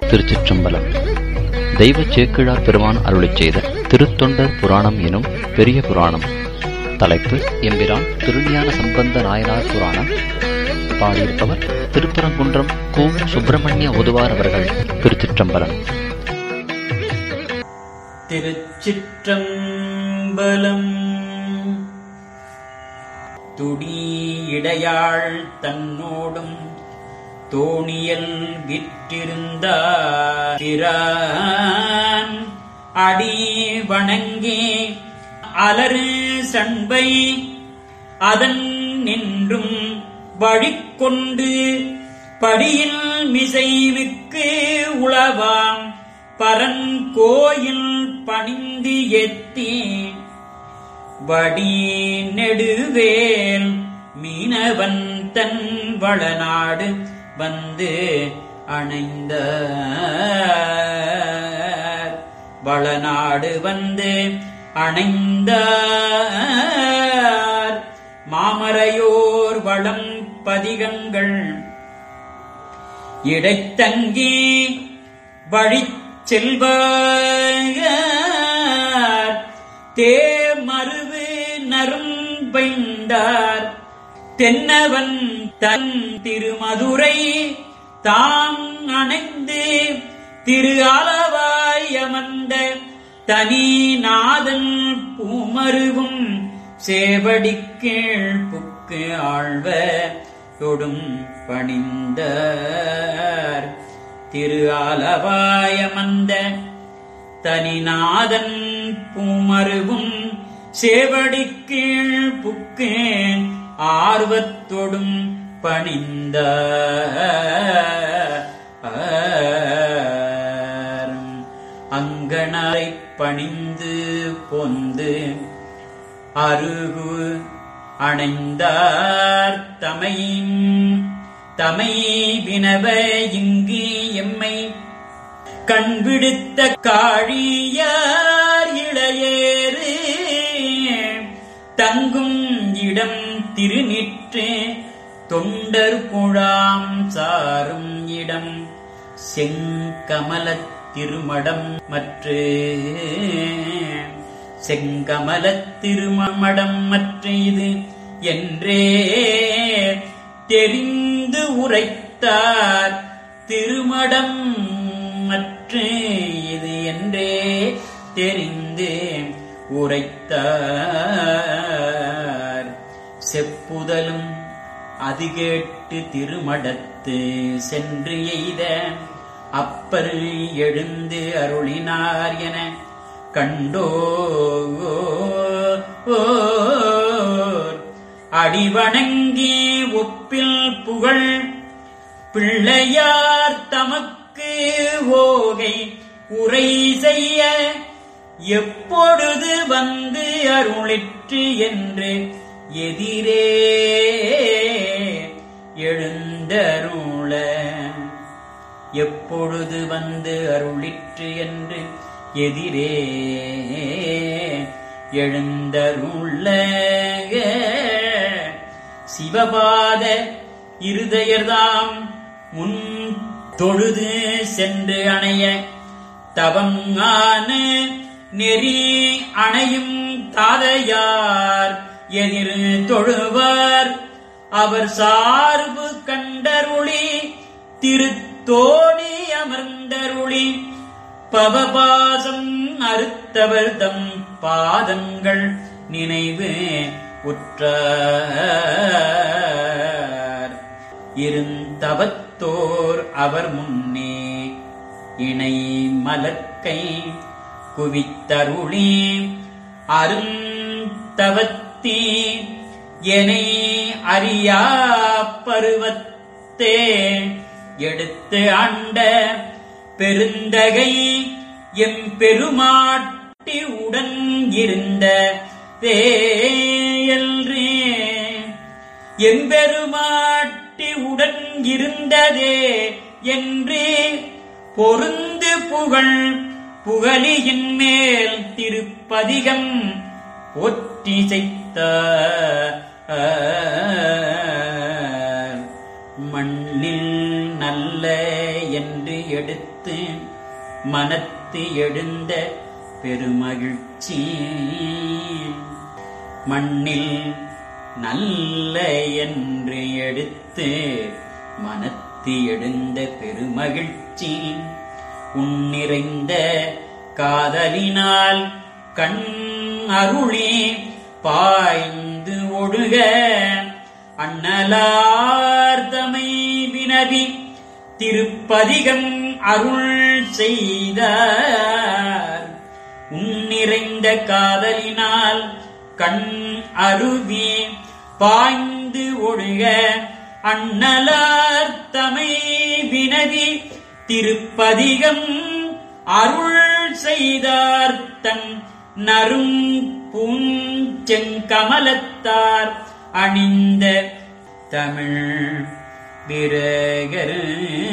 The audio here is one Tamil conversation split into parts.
திருச்சிற்றம்பலம் தெய்வ சேக்கிழார் பெருமான் அருளிச் செய்த திருத்தொண்டர் புராணம் எனும் பெரிய புராணம் தலைப்பு எம்பிரான் திருஞான சம்பந்த நாயனார் புராணம் பாடியிருப்பவர் திருப்பரங்குன்றம் கு சுப்பிரமணிய ஒதுவார் அவர்கள் திருச்சிற்றம்பலம் திருச்சிற்றம்பலம் துடியிடையாள் தன்னோடும் தோணியல் விற்றிருந்தான் அடி வணங்கி அலறு சண்பை அதன் நின்றும் வழிக்கொண்டு படியில் மிசைவுக்கு உளவாம் பரங்கோயில் பணிந்து எத்தி வடி நெடுவேல் மீனவன் தன் வளநாடு வந்து அணைந்த வளநாடு வந்து அணைந்த மாமரையோர் வளம் பதிகங்கள் இடைத்தங்கி வழிச் செல்வார் தேமருவு நரும்பைந்தார் தென்னவன் தன் திருமதுரை தாம் அணைந்து திரு அளவாய் அமர்ந்த தனிநாதன் பூமருவும் சேவடிக்கீழ் புக்கு ஆழ்வ தொடும் பணிந்தார் திரு ஆலவாயமந்த தனிநாதன் பூமருவும் சேவடிக்கீழ் புக்கு ஆர்வத்தொடும் பணிந்த அங்கணரை பணிந்து பொந்து அருகு அணைந்தார் தமையும் தமை வினவ இங்கு எம்மை கண்விடுத்த காழியார் இளையேறு தங்கும் இடம் திருநிற்று தொண்டர் குழாம் சாரும் இடம் செங்கமலத் திருமடம் மற்று செங்கமலத் திருமடம் மற்ற இது என்றே தெரிந்து உரைத்தார் திருமடம் மற்ற இது என்றே தெரிந்து உரைத்தார் செப்புதலும் அது கேட்டு திருமடத்து சென்று எய்த அப்பர் எழுந்து அருளினார் என கண்டோ அடிவணங்கி ஒப்பில் புகழ் பிள்ளையார் தமக்கு ஓகை உரை செய்ய எப்பொழுது வந்து அருளிற்று என்று எதிரே எழுந்தருள எப்பொழுது வந்து அருளிற்று என்று எதிரே எழுந்தருள சிவபாத இருதயர்தாம் முன் தொழுது சென்று அணைய தவங்கான நெறி அணையும் தாதையார் எதிர் தொழுவார் அவர் சார்பு கண்டருளி திருத்தோணி அமர்ந்தருளி பவபாசம் அறுத்தவர் தம் பாதங்கள் நினைவு உற்றார் இருந்தவத்தோர் அவர் முன்னே இணை மலர்க்கை குவித்தருளி அருந்தவத்தீ எனை அறியா பருவத்தே எடுத்து ஆண்ட பெருந்தகை எம் பெருமாட்டி உடன் இருந்த தேயல்ரே எம்பெருமாட்டி உடன் இருந்ததே என்று பொருந்து புகழ் புகழியின் மேல் திருப்பதிகம் போற்றி செய்த மண்ணில் நல்ல என்று எடுத்து மனத்து எழுந்த பெருமகிழ்ச்சி மண்ணில் நல்ல என்று எடுத்து மனத்து எழுந்த பெருமகிழ்ச்சி உன்னிறைந்த காதலினால் கண் அருளே பாய்ந்து ஒழுக அண்ணலார்தமை வினவி திருப்பதிகம் அருள் செய்தார் உன்னிறைந்த காதலினால் கண் அருவி பாய்ந்து ஒழுக அண்ணலார் தமை வினவி திருப்பதிகம் அருள் செய்தார் தன் நரும் பூஞ்செங்கமலத்தார் அணிந்த தமிழ் விரகர்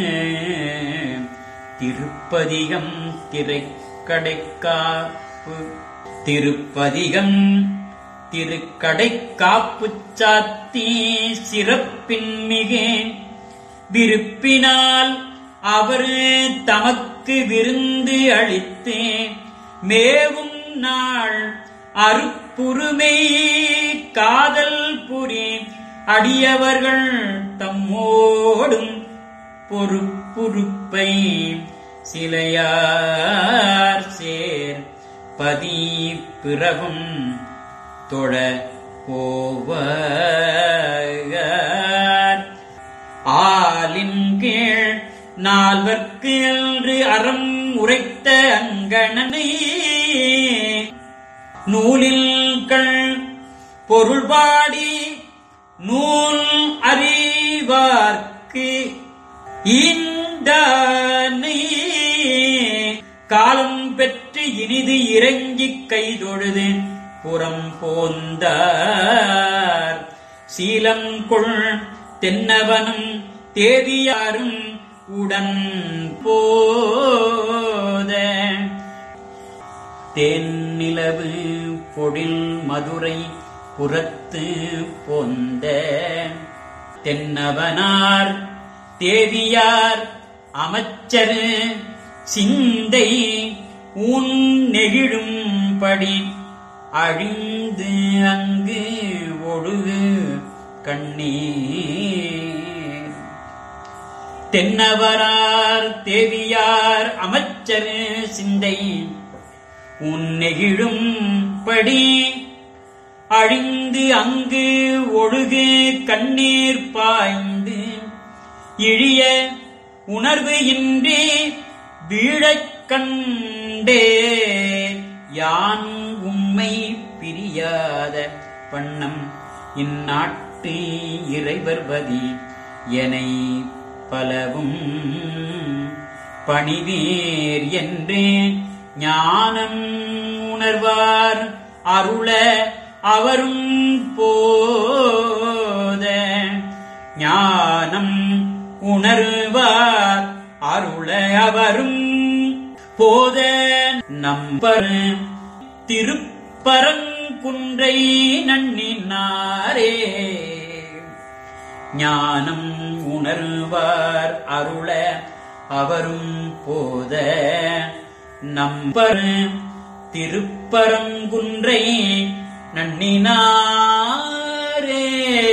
திருப்பதிகம் திரைக்கடைக்காப்பு திருப்பதிகம் திருக்கடைக்காப்பு சாத்தி சிறப்பின் மிகே விருப்பினால் அவர் தமக்கு விருந்து அளித்து மேவும் நாள் அருப்புரிமை காதல் புரி அடியவர்கள் தம்மோடும் பொறுப்புறுப்பை சிலையார் சேர் பதி பிறகும் தொழ போவார் ஆலின் கீழ் நால்வர்க்கு என்று அறம் உரைத்த அங்கணனை நூலில்கள் பொருள்பாடி நூல் அறிவார்க்கு ஈந்தானை காலம் பெற்று இனிது இறங்கிக் கைதொழுது புறம் போந்தார் சீலம் கொள் தென்னவனும் தேவியாரும் உடன் போத தென்னிலவு பொழில் மதுரை புறத்து பொந்த தென்னவனார் தேவியார் அமைச்சர் சிந்தை உன் நெகிழும்படி அழிந்து அங்கு ஒழுகு கண்ணீர் தென்னவரார் தேவியார் அமைச்சர் சிந்தை உன் நெகிழும்படி அழிந்து அங்கு ஒழுகு கண்ணீர் பாய்ந்து இழிய உணர்வு இன்றி வீழக் கண்டே யான் உம்மை பிரியாத வண்ணம் இந்நாட்டு இறைவர்வதி எனை பலவும் பணிவீர் என்று ஞானம் உணர்வார் அருள அவரும் போத ஞானம் உணர்வார் அருள அவரும் போத நம்பர் திருப்பரங்குன்றை நன்னினாரே ஞானம் உணர்வார் அருள அவரும் போத நம்பர் திருப்பரங்குன்றை நன்னினாரே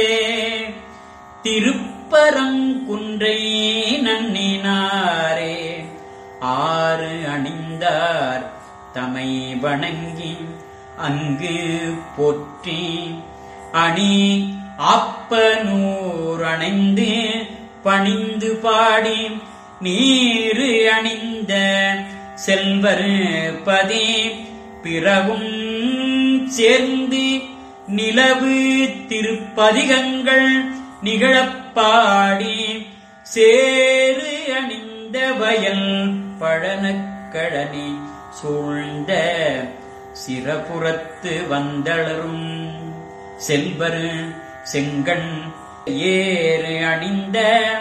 திருப்பரங்குன்றை நன்னினாரே ஆறு அணிந்தார் தமை வணங்கி அங்கு போற்றி அணி ஆப்பனூர் அணைந்து பணிந்து பாடி நீரு அணிந்த செல்வர் பதி பிறவும் சேர்ந்து நிலவு திருப்பதிகங்கள் நிகழப்பாடி சேரு அணிந்த வயல் பழனக்கழனி சூழ்ந்த சிறபுறத்து வந்தளரும் செல்வர் செங்கண் ஏறு அணிந்த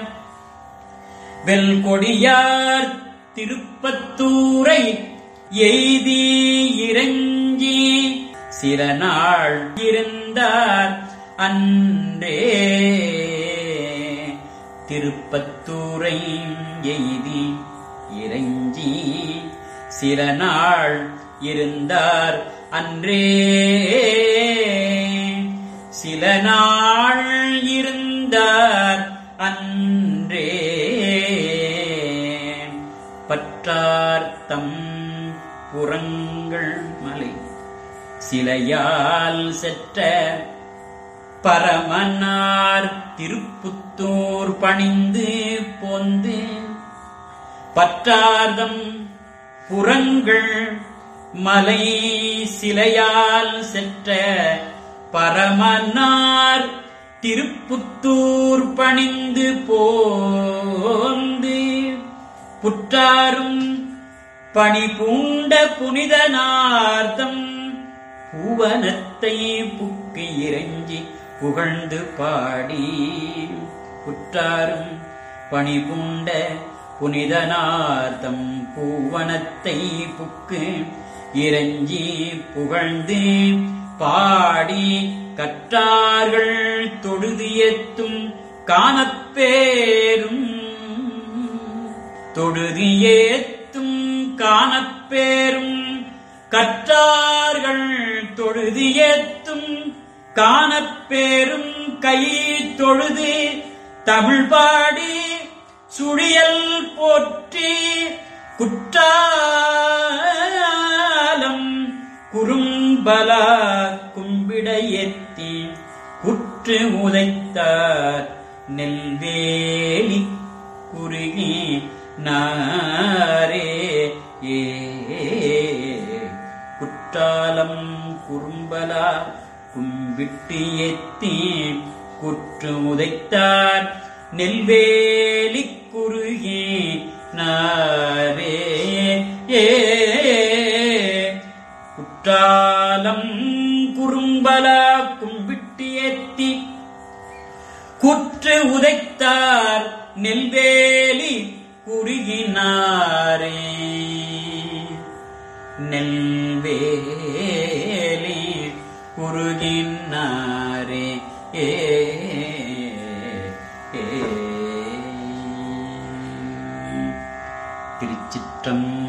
வெல்கொடியார் திருப்பத்தூரை எய்தி இறங்கி சில நாள் இருந்தார் அன்றே திருப்பத்தூரை எய்தி இறைஞ்சி இறைஞ்சி சில நாள் இருந்தார் அன்றே சில நாள் இருந்தார் அன்றே பற்றார்த்தம் புறங்கள் மலை சிலையால் செற்ற பரமனார் திருப்புத்தூர் பணிந்து போந்து பற்றார்தம் புறங்கள் மலை சிலையால் செற்ற பரமனார் திருப்புத்தூர் பணிந்து போந்து புற்றாரும் பணி பூண்ட புனிதனார்த்தம் பூவனத்தை புக்கு இறைஞ்சி புகழ்ந்து பாடி குற்றாரும் பணி பூண்ட புனிதனார்த்தம் பூவனத்தை புக்கு இறைஞ்சி புகழ்ந்து பாடி கற்றார்கள் தொழுது ஏத்தும் காணப்பேரும் தொழுது ஏத்தும் காணப்பேரும் கற்றார்கள் தொழுது ஏத்தும் காணப்பேரும் கை தொழுது தமிழ் பாடி சுழியல் போற்றி குற்றாலம் குறும்பலா கும்பிட ஏத்தி குற்று உதைத்தார் நெல்வேலி குறுகி நாரே ஏ குற்றாலம் குறும்பலா கும்பிட்டு ஏத்தி குற்று உதைத்தார் நெல்வேலி குறுகி நாரே ஏ குற்றாலம் குறும்பலா கும்பிட்டு ஏத்தி குற்று உதைத்தார் நெல்வேலி குறுகினாரே நெல்வேலி குறுகினாரே ஏ ஏ. திருச்சிற்றம்பலம்